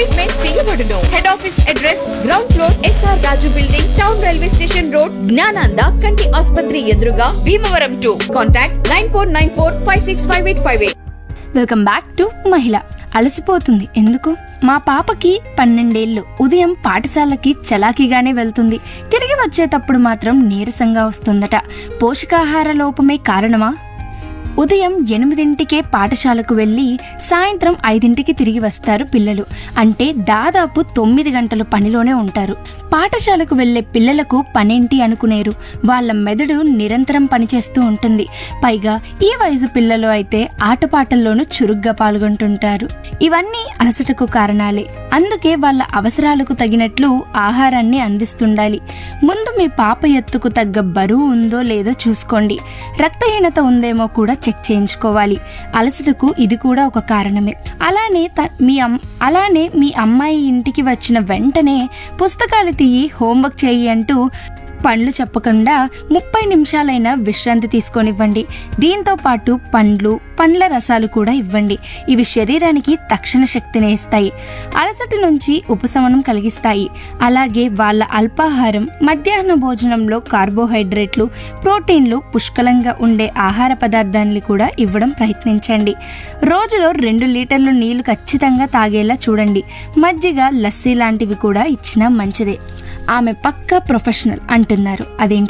treatment చేయబడును head office address ground floor SR Raju building town railway station road Gnananda కంటి ఆసుపత్రి ఎదురుగా Bhimavaram to contact nine four nine four five six five eight five eight welcome back to మహిళ అలసిపోతుంది ఎందుకు మా పాపకి పన్నెండేళ్ళు ఉదయం పాఠశాలకి చలాకీగానే వెళ్తుంది తిరిగి వచ్చేటప్పుడు మాత్రం నీరసంగా వస్తుందట పోషకాహార లోపమే కారణమా ఉదయం ఎనిమిదింటికే పాఠశాలకు వెళ్ళి సాయంత్రం ఐదింటికి తిరిగి వస్తారు పిల్లలు అంటే దాదాపు తొమ్మిది గంటలు పనిలోనే ఉంటారు పాఠశాలకు వెళ్లే పిల్లలకు పనేంటి అనుకునేరు వాళ్ళ మెదడు నిరంతరం పనిచేస్తూ ఉంటుంది పైగా ఈ వయసు పిల్లలు అయితే ఆటపాటల్లోనూ చురుగ్గా పాల్గొంటుంటారు ఇవన్నీ అలసటకు కారణాలే అందుకే వాళ్ళ అవసరాలకు తగినట్లు ఆహారాన్ని అందిస్తుండాలి ముందు మీ పాప ఎత్తుకు తగ్గ బరువు ఉందో లేదో చూసుకోండి రక్తహీనత ఉందేమో కూడా చెక్ చేయించుకోవాలి అలసటకు ఇది కూడా ఒక కారణమే అలానే త- మీ అమ్ అలానే మీ అమ్మాయి ఇంటికి వచ్చిన వెంటనే పుస్తకాలు తీయి హోంవర్క్ చేయి అంటూ పండ్లు చెప్పకుండా ముప్పై నిమిషాలైనా విశ్రాంతి తీసుకొనివ్వండి దీంతో పాటు పండ్లు పండ్ల రసాలు కూడా ఇవ్వండి ఇవి శరీరానికి తక్షణ శక్తిని ఇస్తాయి అలసట నుంచి ఉపశమనం కలిగిస్తాయి అలాగే వాళ్ళ అల్పాహారం మధ్యాహ్న భోజనంలో కార్బోహైడ్రేట్లు ప్రోటీన్లు పుష్కలంగా ఉండే ఆహార పదార్థాన్ని కూడా ఇవ్వడం ప్రయత్నించండి రోజులో రెండు లీటర్లు నీళ్లు ఖచ్చితంగా తాగేలా చూడండి మజ్జిగ లస్సీ లాంటివి కూడా ఇచ్చినా మంచిదే ఆమె పక్కా ప్రొఫెషనల్ అంటున్నారు అదేంటో